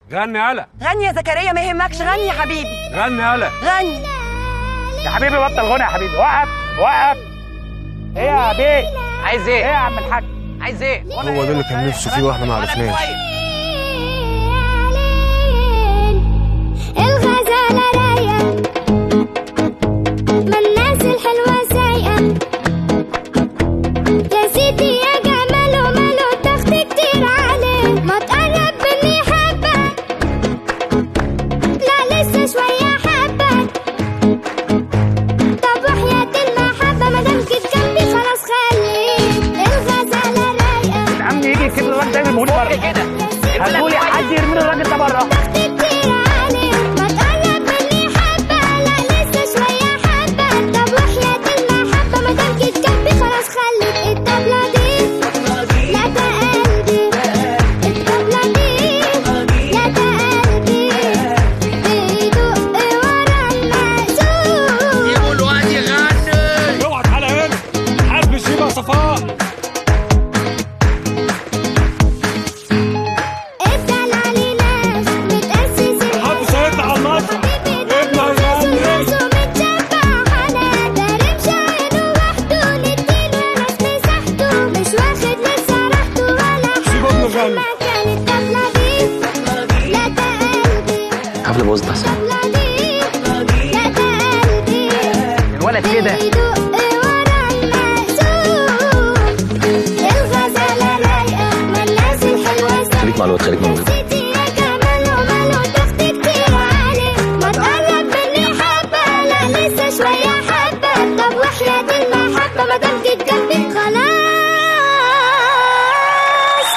غني يالا غني يا زكريا ما يهمكش غني يا حبيبي غني يالا غني يا حبيبي بطل غنى يا حبيبي وقف وقف ايه يا بيه عايز ايه ايه؟ يا عم الحاج عايز ايه؟ هو ده اللي كان نفسه فيه واحنا ما عرفناش الغزالة رايقة ما الناس الحلوة سايقة يا سيدي يا جمال وماله ضغط كتير عليه ما تقرب مني حبة لا لسه شوية حبة طب وحياة المحبة مادام جيت جنبي خلاص خليك الغزالة رايقة يا عم يجي كده الراجل ده يرميهولي فك بره كده هتقولي حد يرمي الراجل ده بره كتير عليه ما تقرب مني حبة لا لسه شوية حبة طب وحياة المحبة ما دام جيت جنبي خلاص خليك الطبلة دي لا ده قلبي الطبلة دي لا ده قلبي بيدق ورا المأذون جيبوا الواد يغني اوعى تعالى هنا حاسب شيبه صفاء الدلع لناس متأسسين محدش هيطلع على المسرح ابنه هيغني سيب ابنه يغني حفلة باظت احسن الولد كده خليك مع الواد خليك مع الواد سيدي يا جمال وماله ضغط كتير عليه ما تقرب مني حبة لا لسه شوية حبة طب وحياة المحبة ما دام جيت جنبي خلاص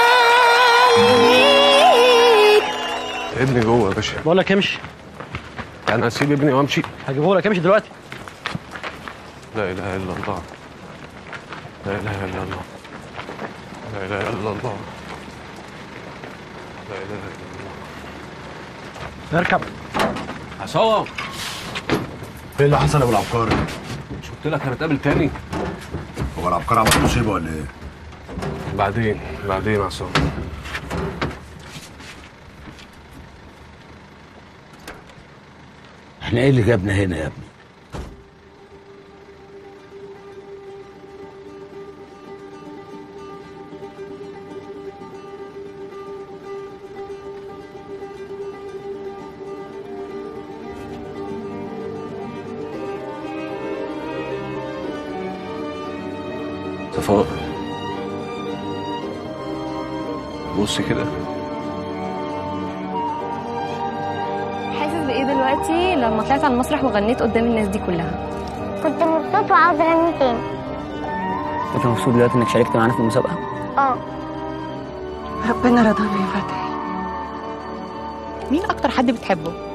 خليك ابني جوه يا باشا بقول لك امشي انا اسيب ابني وامشي هجيبه لك امشي دلوقتي لا اله الا الله لا اله الا الله لا اله الا الله لا اله الا الله اركب عصام ايه اللي حصل يا ابو العبقري؟ مش قلت لك هنتقابل تاني هو العبقري عمل مصيبه ولا ايه؟ بعدين بعدين يا عصام احنا ايه اللي جابنا هنا يا ابني صفاء بص كده حاسس بايه دلوقتي لما طلعت على المسرح وغنيت قدام الناس دي كلها كنت مبسوط وعاوز اغني تاني انت مبسوط دلوقتي انك شاركت معانا في المسابقة؟ اه ربنا رضانا يا فتحي مين اكتر حد بتحبه